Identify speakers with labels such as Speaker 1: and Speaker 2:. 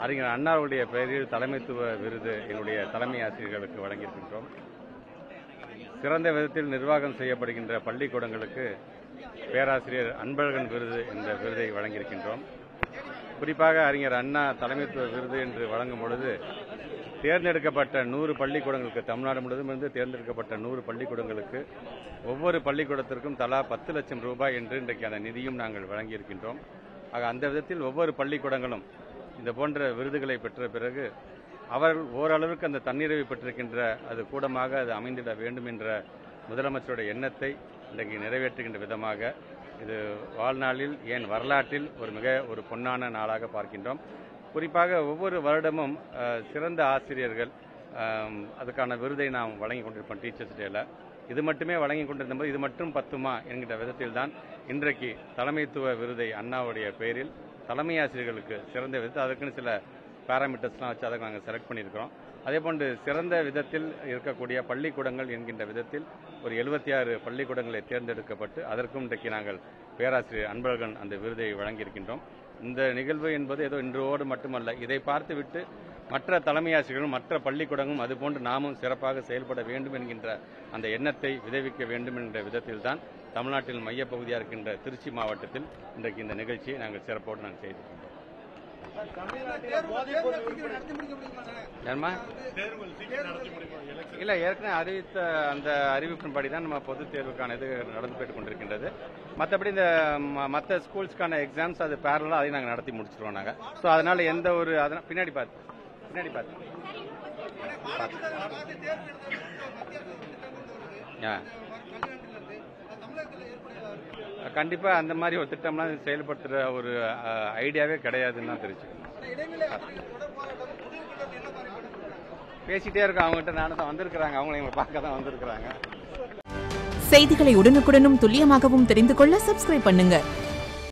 Speaker 1: அறிஞர் அண்ணாவுடைய பெயரில் தலைமைத்துவ விருது என்னுடைய தலைமை ஆசிரியர்களுக்கு வழங்கியிருக்கின்றோம் சிறந்த விதத்தில் நிர்வாகம் செய்யப்படுகின்ற பள்ளிக்கூடங்களுக்கு பேராசிரியர் அன்பழகன் விருது என்ற விருதை வழங்கியிருக்கின்றோம் குறிப்பாக அறிஞர் அண்ணா தலைமைத்துவ விருது என்று வழங்கும் பொழுது தேர்ந்தெடுக்கப்பட்ட நூறு பள்ளிக்கூடங்களுக்கு தமிழ்நாடு முழுவதும் இருந்து தேர்ந்தெடுக்கப்பட்ட நூறு பள்ளிக்கூடங்களுக்கு ஒவ்வொரு பள்ளிக்கூடத்திற்கும் தலா பத்து லட்சம் ரூபாய் என்று இன்றைக்கு அந்த நிதியும் நாங்கள் வழங்கியிருக்கின்றோம் ஆக அந்த விதத்தில் ஒவ்வொரு பள்ளிக்கூடங்களும் இந்த போன்ற விருதுகளை பெற்ற பிறகு அவர்கள் ஓரளவுக்கு அந்த தன்னிறைவு பெற்றிருக்கின்ற அது கூடமாக அது அமைந்திட வேண்டும் என்ற முதலமைச்சருடைய எண்ணத்தை இன்றைக்கு நிறைவேற்றுகின்ற விதமாக இது வாழ்நாளில் ஏன் வரலாற்றில் ஒரு மிக ஒரு பொன்னான நாளாக பார்க்கின்றோம் குறிப்பாக ஒவ்வொரு வருடமும் அஹ், சிறந்த ஆசிரியர்கள் அஹ், அதுக்கான விருதை நாம் வழங்கி கொண்டிருப்போம் டீச்சர்ஸ் டேல இது மட்டுமே வழங்கி கொண்டிருந்தபோது இது மட்டும் பத்துமா என்கிற விதத்தில் தான் இன்றைக்கு தலைமைத்துவ விருதை அண்ணாவுடைய பெயரில் தலைமை ஆசிரியர்களுக்கு சிறந்த விதத்தில் அதற்குன்னு சில பேராமீட்டர்ஸ்லாம் வச்சு அதை நாங்கள் செலக்ட் பண்ணியிருக்கிறோம் அதே போன்று சிறந்த விதத்தில் இருக்கக்கூடிய பள்ளிக்கூடங்கள் என்கின்ற விதத்தில் ஒரு எழுபத்தி ஆறு பள்ளிக்கூடங்களை தேர்ந்தெடுக்கப்பட்டு அதற்கும் இன்றைக்கு நாங்கள் பேராசிரியர் அன்பழகன் அந்த விருதை வழங்கியிருக்கின்றோம் இந்த நிகழ்வு என்பது ஏதோ இன்றோடு மட்டுமல்ல இதை பார்த்துவிட்டு மற்ற தலைமை ஆசிரியர்களும் மற்ற பள்ளிக்கூடங்களும் அதுபோன்று நாமும் சிறப்பாக செயல்பட வேண்டும் என்கின்ற அந்த எண்ணத்தை விளைவிக்க வேண்டும் என்ற விதத்தில் தான் தமிழ்நாட்டில் மையப்பகுதியாக இருக்கின்ற திருச்சி மாவட்டத்தில் இன்றைக்கு இந்த நிகழ்ச்சியை நாங்கள் சிறப்போடு நாங்கள் செய்திருக்கின்றோம் ஏன்மா இல்ல ஏற்கனவே அறிவித்த அந்த அறிவிப்பின்படி தான் நம்ம பொதுத் தேர்வுக்கான இது நடந்து போயிட்டு கொண்டிருக்கின்றது மற்றபடி இந்த ம- மற்ற ஸ்கூல்ஸ்க்கான எக்ஸாம்ஸ் அது பேரலாக அதையும் நாங்கள் நடத்தி முடிச்சிருவோம் நாங்கள் ஸோ அதனால எந்த ஒரு அதனால் பின்னாடி பார்த்து பின்னாடி பார்த்து ஆ கண்டிப்பா அந்த மாதிரி ஒரு திட்டம்லாம் செயல்படுத்துற ஒரு அஹ், ஐடியாவே கிடையாதுன்னு தான் தெரிஞ்சுக்கணும் பேசிட்டே இருக்கோம் அவங்ககிட்ட நானும் தான் வந்திருக்கிறாங்க அவங்க எங்களை பார்க்க தான் வந்திருக்கிறாங்க
Speaker 2: செய்திகளை உடனுக்குடனும் துல்லியமாகவும் தெரிந்து கொள்ள சப்ஸ்கிரைப் பண்ணுங்க